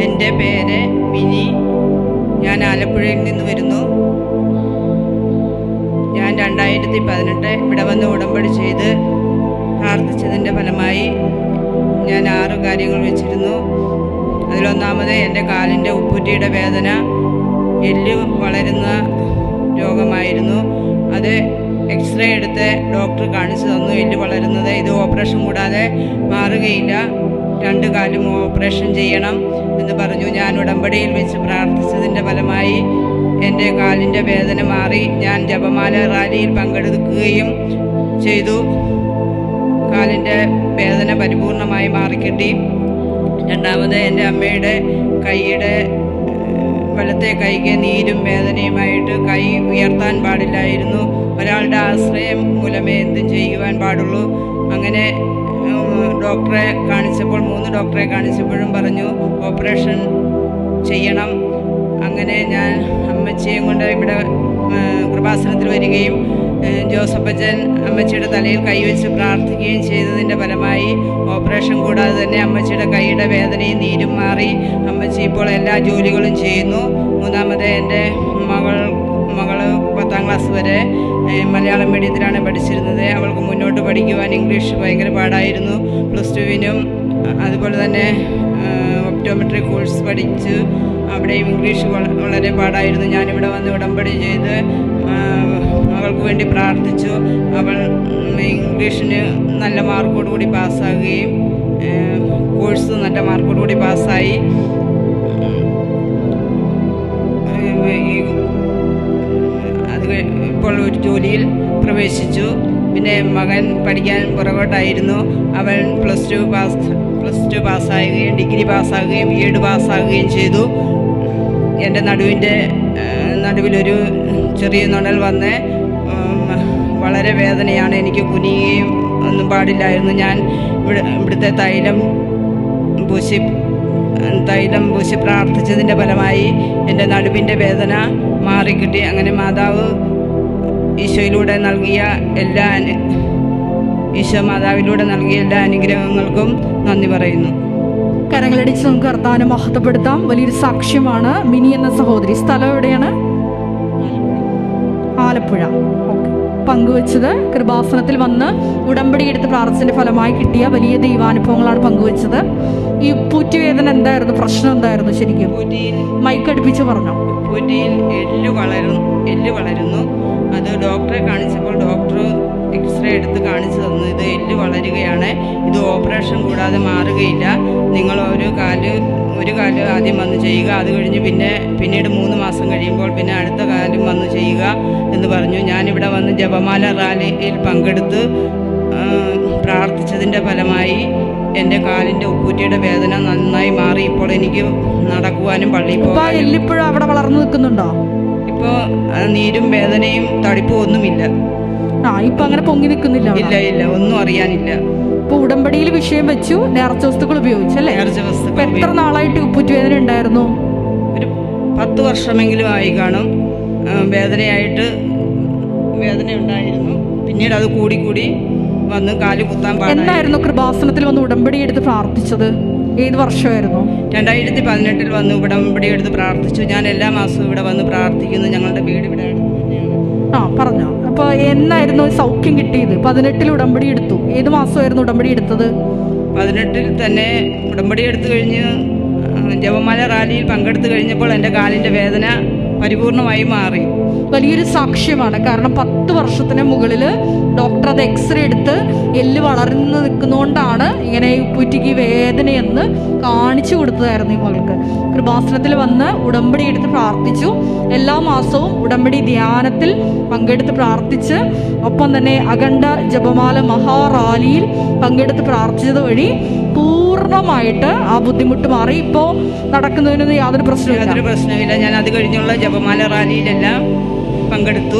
എൻ്റെ പേര് മിനി ഞാൻ ആലപ്പുഴയിൽ നിന്ന് വരുന്നു ഞാൻ രണ്ടായിരത്തി പതിനെട്ട് ഇവിടെ വന്ന് ഉടമ്പടി ചെയ്ത് പ്രാർത്ഥിച്ചതിൻ്റെ ഫലമായി ഞാൻ ആറ് കാര്യങ്ങൾ വെച്ചിരുന്നു അതിലൊന്നാമത് എൻ്റെ കാലിൻ്റെ ഉപ്പുറ്റിയുടെ വേദന എല്ല് വളരുന്ന രോഗമായിരുന്നു അത് എക്സ്റേ എടുത്ത് ഡോക്ടർ കാണിച്ചു തന്നു എല്ല് വളരുന്നത് ഇത് ഓപ്പറേഷൻ കൂടാതെ മാറുകയില്ല രണ്ട് കാലും ഓപ്പറേഷൻ ചെയ്യണം എന്ന് പറഞ്ഞു ഞാൻ ഉടമ്പടിയിൽ വെച്ച് പ്രാർത്ഥിച്ചതിൻ്റെ ഫലമായി എൻ്റെ കാലിൻ്റെ വേദന മാറി ഞാൻ ജപമാല റാലിയിൽ പങ്കെടുക്കുകയും ചെയ്തു കാലിൻ്റെ വേദന പരിപൂർണമായി മാറിക്കിട്ടി രണ്ടാമത് എൻ്റെ അമ്മയുടെ കൈയുടെ വലത്തെ കൈക്ക് നീരും വേദനയുമായിട്ട് കൈ ഉയർത്താൻ പാടില്ലായിരുന്നു ഒരാളുടെ ആശ്രയം മൂലമേ എന്തും ചെയ്യുവാൻ പാടുള്ളൂ അങ്ങനെ ഉം, ഡോക്ടറെ കാണിച്ചപ്പോൾ മൂന്ന് ഡോക്ടറെ കാണിച്ചപ്പോഴും പറഞ്ഞു ഓപ്പറേഷൻ ചെയ്യണം അങ്ങനെ ഞാൻ അമ്മച്ചിയും കൊണ്ട് ഇവിടെ ഉം, കൃപാസനത്തിൽ വരികയും ഉം, ജോസഫ് അച്ഛൻ അമ്മച്ചിയുടെ തലയിൽ കൈവച്ച് പ്രാർത്ഥിക്കുകയും ചെയ്തതിൻ്റെ ഫലമായി ഓപ്പറേഷൻ കൂടാതെ തന്നെ അമ്മച്ചിയുടെ കൈയുടെ വേദനയും നീരും മാറി അമ്മച്ചി ഇപ്പോൾ എല്ലാ ജോലികളും ചെയ്യുന്നു മൂന്നാമത് എൻ്റെ മകൾ മകള് പത്താം ക്ലാസ് വരെ ഏഹ്, മലയാളം മീഡിയത്തിലാണ് പഠിച്ചിരുന്നത് അവൾക്ക് മുന്നോട്ട് പഠിക്കുവാൻ ഇംഗ്ലീഷ് ഭയങ്കര പാടായിരുന്നു പ്ലസ് ടുവിനും അതുപോലെ തന്നെ ഒപ്റ്റോമെട്രി കോഴ്സ് പഠിച്ച് അവിടെയും ഇംഗ്ലീഷ് വള- വളരെ പാടായിരുന്നു ഞാനിവിടെ വന്ന് ഉടമ്പടി ചെയ്ത് ആ, മകൾക്ക് വേണ്ടി പ്രാർത്ഥിച്ചു അവൾ ഉം, ഇംഗ്ലീഷിന് നല്ല മാർക്കോടുകൂടി പാസ്സാകുകയും കോഴ്സ് നല്ല മാർക്കോടുകൂടി പാസ്സായി ഉം, ഈ അത് കഴി- ഇപ്പോൾ ഒരു ജോലിയിൽ പ്രവേശിച്ചു പിന്നെ മകൻ പഠിക്കാൻ പുറകോട്ടായിരുന്നു അവൻ plus two pass plus two പാസ്സാകുകയും ഡിഗ്രി പാസ്സാകുകയും ബി എഡ് പാസ്സാകുകയും ചെയ്തു എൻ്റെ നടുവിൻ്റെ ആ, നടുവിലൊരു ചെറിയ നുണൽ വന്ന് ഉം, വളരെ വേദനയാണ് എനിക്ക് കുനിയുകയും ഒന്നും പാടില്ലായിരുന്നു ഞാൻ ഇവിടെ ഇവിടുത്തെ തൈലം പൂശി തൈലം പൂശി പ്രാർത്ഥിച്ചതിൻ്റെ ഫലമായി എൻ്റെ നടുവിൻ്റെ വേദന മാറിക്കിട്ടി അങ്ങനെ മാതാവ് ഈശോയിലൂടെ നൽകിയ എല്ലാ അനു- ഈശോ മാതാവിലൂടെ നൽകിയ എല്ലാ അനുഗ്രഹങ്ങൾക്കും നന്ദി പറയുന്നു കരങ്ങളടിച്ച് നമുക്ക് കർത്താവിനെ മഹത്വപ്പെടുത്താം വലിയൊരു സാക്ഷ്യമാണ് മിനി എന്ന സഹോദരി സ്ഥലം എവിടെയാണ് ആലപ്പുഴ ഓക്കെ പങ്കുവച്ചത് കൃപാസനത്തിൽ വന്ന് ഉടമ്പടി എടുത്ത് പ്രാർത്ഥനയുടെ ഫലമായി കിട്ടിയ വലിയ ദൈവാനുഭവങ്ങളാണ് പങ്കുവച്ചത് ഈ ഉപ്പൂറ്റുവേദന എന്തായിരുന്നു പ്രശ്നം എന്തായിരുന്നു ശരിക്കും പൂറ്റിയിൽ മൈക്കടുപ്പിച്ച് പറഞ്ഞോ പൂറ്റിയിൽ എല്ല് വളരും എല്ല് വളരുന്നു അത് ഡോക്ടറെ കാണിച്ചപ്പോൾ ഡോക്ടർ എക്സ്റേ എടുത്ത് കാണിച്ചു തന്നു ഇത് എല്ല് വളരുകയാണ് ഇത് ഓപ്പറേഷൻ കൂടാതെ മാറുകയില്ല നിങ്ങൾ ഒരു കാല് ഒരു കാല് ആദ്യം വന്ന് ചെയ്യുക അത് കഴിഞ്ഞ് പിന്നെ പിന്നീട് മൂന്ന് മാസം കഴിയുമ്പോൾ പിന്നെ അടുത്ത കാലും വന്ന് ചെയ്യുക എന്ന് പറഞ്ഞു ഞാനിവിടെ വന്ന് ജപമാല റാലിയിൽ പങ്കെടുത്ത് ആ, പ്രാർത്ഥിച്ചതിൻ്റെ ഫലമായി എൻ്റെ കാലിൻ്റെ ഉപ്പൂറ്റിയുടെ വേദന നന്നായി മാറി ഇപ്പോൾ എനിക്ക് നടക്കുവാനും പള്ളിയിൽ ഇപ്പൊ ആ പോകാനും എല്ലിപ്പുഴ അവിടെ വളർന്നു നിൽക്കുന്നുണ്ടോ ഇപ്പോൾ നീരും വേദനയും തടിപ്പും ഒന്നുമില്ല ആ ഇപ്പൊ അങ്ങനെ പൊങ്ങി നിൽക്കുന്നില്ല അവിടെ. ഇല്ല ഇല്ല ഒന്നും അറിയാനില്ല ഇപ്പൊ ഉടമ്പടിയിൽ വിഷയം വെച്ചു നേർച്ച വസ്തുക്കൾ ഉപയോഗിച്ചല്ലേ നേർച്ച ഇപ്പൊ വസ്തുക്കൾ എത്ര നാളായിട്ട് ഉപ്പുറ്റുവേദന ഉണ്ടായിരുന്നു ഒരു പത്ത് വർഷമെങ്കിലും ആയി കാണും ആ, വേദനയായിട്ട് വേദന ഉണ്ടായിരുന്നു പിന്നീട് അത് കൂടി കൂടി വന്ന് കാല് കുത്താൻ പാടായി എന്നായിരുന്നു കൃപാസനത്തിൽ വന്ന് ഉടമ്പടി എടുത്ത് പ്രാർത്ഥിച്ചത് ഏത് വർഷമായിരുന്നു രണ്ടായിരത്തി പതിനെട്ടിൽ വന്ന് ഇവിടെ ഇവിടെ എടുത്ത് പ്രാർത്ഥിച്ചു ഞാൻ എല്ലാ മാസവും ഇവിടെ വന്ന് പ്രാർത്ഥിക്കുന്നു ഞങ്ങളുടെ വീട് ഇവിടെ അടുത്ത് തന്നെയാണ് ആ പറഞ്ഞോ അപ്പൊ എന്നായിരുന്നു സൗഖ്യം കിട്ടിയത് പതിനെട്ടിൽ ഉടമ്പടി എടുത്തു ഏത് മാസമായിരുന്നു ഉടമ്പടി എടുത്തത് പതിനെട്ടിൽ തന്നെ ഉടമ്പടി എടുത്തു കഴിഞ്ഞ് ആ, ജപമാല റാലിയിൽ പങ്കെടുത്തു കഴിഞ്ഞപ്പോൾ എൻ്റെ കാലിൻ്റെ വേദന പരിപൂർണമായി മാറി വലിയൊരു സാക്ഷ്യമാണ് കാരണം പത്ത് വർഷത്തിന് മുകളിൽ ഡോക്ടർ അത് എക്സ്റേ എടുത്ത് എല്ല് വളർന്നു നിൽക്കുന്നതുകൊണ്ടാണ് ഇങ്ങനെ ഈ ഉപ്പൂറ്റിക്ക് വേദനയെന്ന് കാണിച്ചു കൊടുത്തതായിരുന്നു ഈ മകൾക്ക് കൃപാസനത്തിൽ വന്ന് ഉടമ്പടി എടുത്ത് പ്രാർത്ഥിച്ചു എല്ലാ മാസവും ഉടമ്പടി ധ്യാനത്തിൽ പങ്കെടുത്ത് പ്രാർത്ഥിച്ച് ഒപ്പം തന്നെ അഖണ്ഡ ജപമാല മഹാറാലിയിൽ പങ്കെടുത്ത് പ്രാർത്ഥിച്ചത് വഴി പൂർണ്ണമായിട്ട് ആ ബുദ്ധിമുട്ട് മാറി ഇപ്പോൾ നടക്കുന്നതിനൊന്നും യാതൊരു പ്രശ്നമില്ല യാതൊരു പ്രശ്നമില്ല ഞാൻ അത് കഴിഞ്ഞുള്ള ജപമാല റാലിയിലെല്ലാം പങ്കെടുത്തു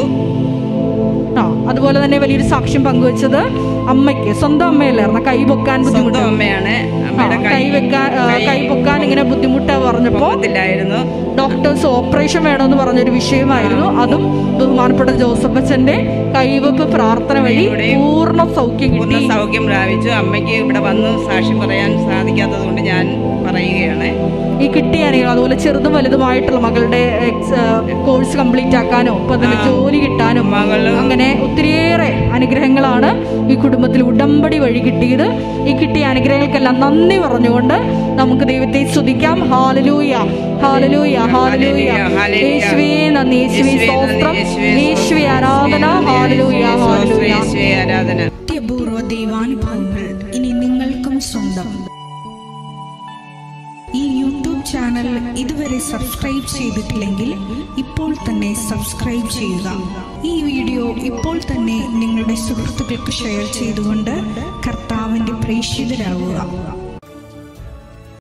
ആ അതുപോലെ തന്നെ വലിയൊരു സാക്ഷ്യം പങ്കുവച്ചത് അമ്മയ്ക്ക് സ്വന്തം അമ്മയല്ലായിരുന്ന കൈ പൊക്കാൻ സ്വന്തം ബുദ്ധിമുട്ട് അമ്മയാണ് ആ, അമ്മയുടെ കൈ വെക്കാൻ ആ, കൈ പൊക്കാൻ ഇങ്ങനെ ബുദ്ധിമുട്ട് പറഞ്ഞപ്പോ പൊക്കത്തില്ലായിരുന്നു ഡോക്ടേഴ്സ് ഓപ്പറേഷൻ വേണമെന്ന് പറഞ്ഞൊരു വിഷയമായിരുന്നു അതും ബഹുമാനപ്പെട്ട ജോസഫ് അച്ഛൻ്റെ കൈവപ്പ് പ്രാർത്ഥന വഴി പൂർണ്ണ സൗഖ്യം പൂർണ്ണ കിട്ടി സൗഖ്യം പ്രാപിച്ചു അമ്മയ്ക്ക് ഇവിടെ വന്ന് സാക്ഷ്യം പറയാൻ സാധിക്കാത്തത് കൊണ്ട് ഞാൻ പറയുകയാണ് ഈ കിട്ടിയ അനുഗ്രഹം അതുപോലെ ചെറുതും വലുതുമായിട്ടുള്ള മകളുടെ കോഴ്സ് കംപ്ലീറ്റ് ആക്കാനോ ഇപ്പൊ അതിന് ജോലി കിട്ടാനും മകള് അങ്ങനെ ഒത്തിരിയേറെ അനുഗ്രഹങ്ങളാണ് ഈ കുടുംബത്തിൽ ഉടമ്പടി വഴി കിട്ടിയത് ഈ കിട്ടിയ അനുഗ്രഹങ്ങൾക്കെല്ലാം നന്ദി പറഞ്ഞുകൊണ്ട് നമുക്ക് ദൈവത്തെ സ്തുതിക്കാം ഹാലലൂയ ഹാലലൂയ ഹാലലൂയ ഹാലലൂയ. യേശുവേ നന്ദി യേശുവേ യേശുവേ നന്ദി, സ്തോത്രം യേശുവേ യേശുവേ ആരാധന ഹാലലൂയ ഹാലലൂയ യേശുവേ ആരാധന അത്യപൂർവ ദൈവാനുഭവങ്ങൾ ഇനി നിങ്ങൾക്കും സ്വന്തം ഈ യൂട്യൂബ് ചാനൽ ഇതുവരെ സബ്സ്ക്രൈബ് ചെയ്തിട്ടില്ലെങ്കിൽ ഇപ്പോൾ തന്നെ സബ്സ്ക്രൈബ് ചെയ്യുക ഈ വീഡിയോ ഇപ്പോൾ തന്നെ നിങ്ങളുടെ സുഹൃത്തുക്കൾക്ക് ഷെയർ ചെയ്തുകൊണ്ട് കർത്താവിൻ്റെ പ്രേക്ഷിതരാകുക